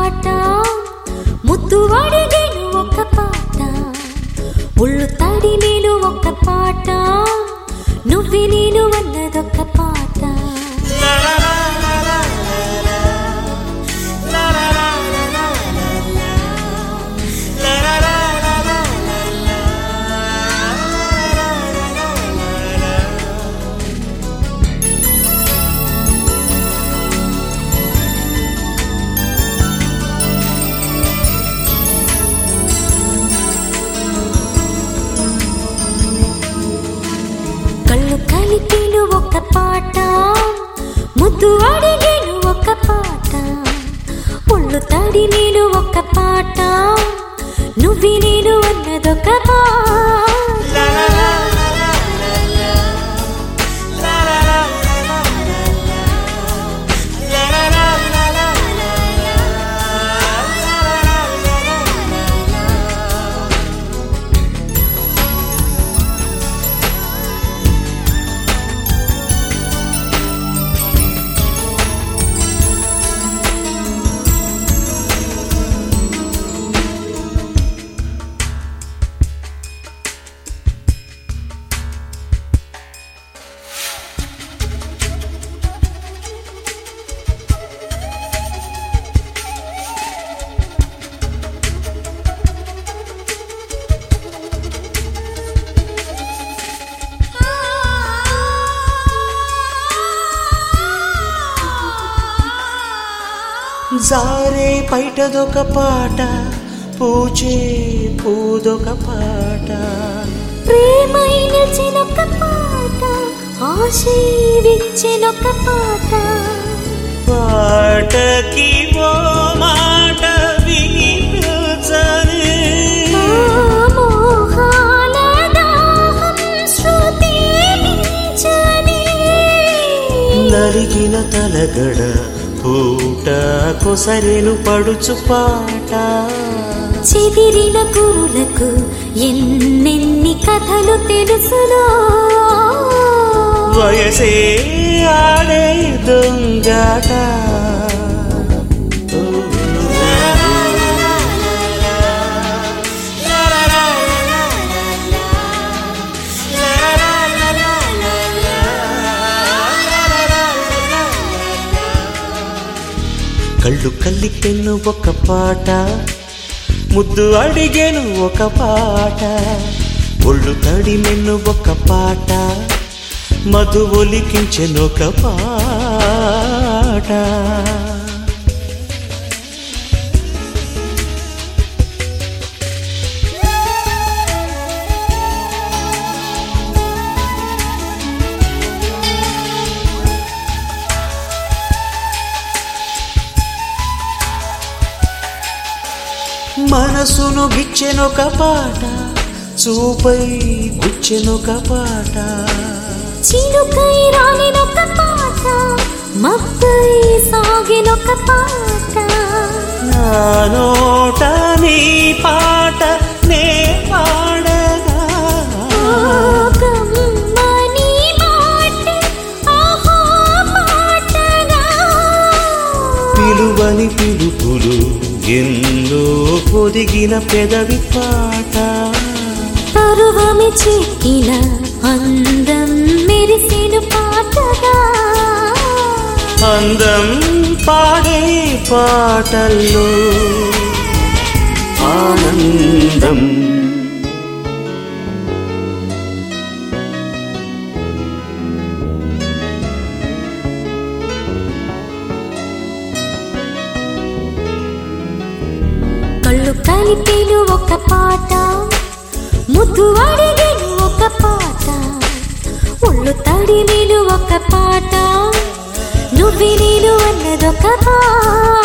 పాట ముద్దు అడిగేను ఒక పాట ఒళ్ళు తడి నేను ఒక పాట నువ్వి నేను అన్నదొక పాట కళ్ళు కలిపిను ఒక పాట ముద్దు అడిగేను ఒక పాట ఒళ్ళు తడి నేను ఒక పాట నువ్వి నేను అన్నదొక పాట జారే పైటదొక పాట పూచే పూదొక పాట ప్రేమై నిలిచినొక పాట ఆశై విచ్చినొక పాట పాటకి ఓ మాట వినిపించని మోహాల దాహం శృతి మించని. నలిగిన తలగడ పూట కొసరెను పడుచు పాట చెదిరిన కురులకు ఎన్నెన్ని కథలు తెలుసులో వయసే ఆడే దొంగాట కళ్ళు కల్లిపెన్ను ఒక పాట ముద్దు అడిగేను ఒక పాట ఒళ్ళు తడి మెన్ను ఒక పాట మధు ఒలికించెను ఒక పాట మనసును గిచ్చెనొక పాట చూపై గుచ్చెనొక పాట చిలుకై రాలినొక పాట మబ్బై సాగినొక పాట నా నోట నీ పాట నే పాడగా కమ్మని మాట ఆహా పాటగా పిలువని పిలుపులు ఎన్నో పొదిగిన పెదవి పాట పరువమి చెక్కిన అందం మెరిసెను పాటగా అందం పాడే పాటల్లో ఆనందం కళ్ళు కలిపేను ఒక పాట ముద్దు అడిగేను ఒక పాట ఒళ్ళు తడి నేను ఒక పాట నువ్వి నేను అన్నదొక పాట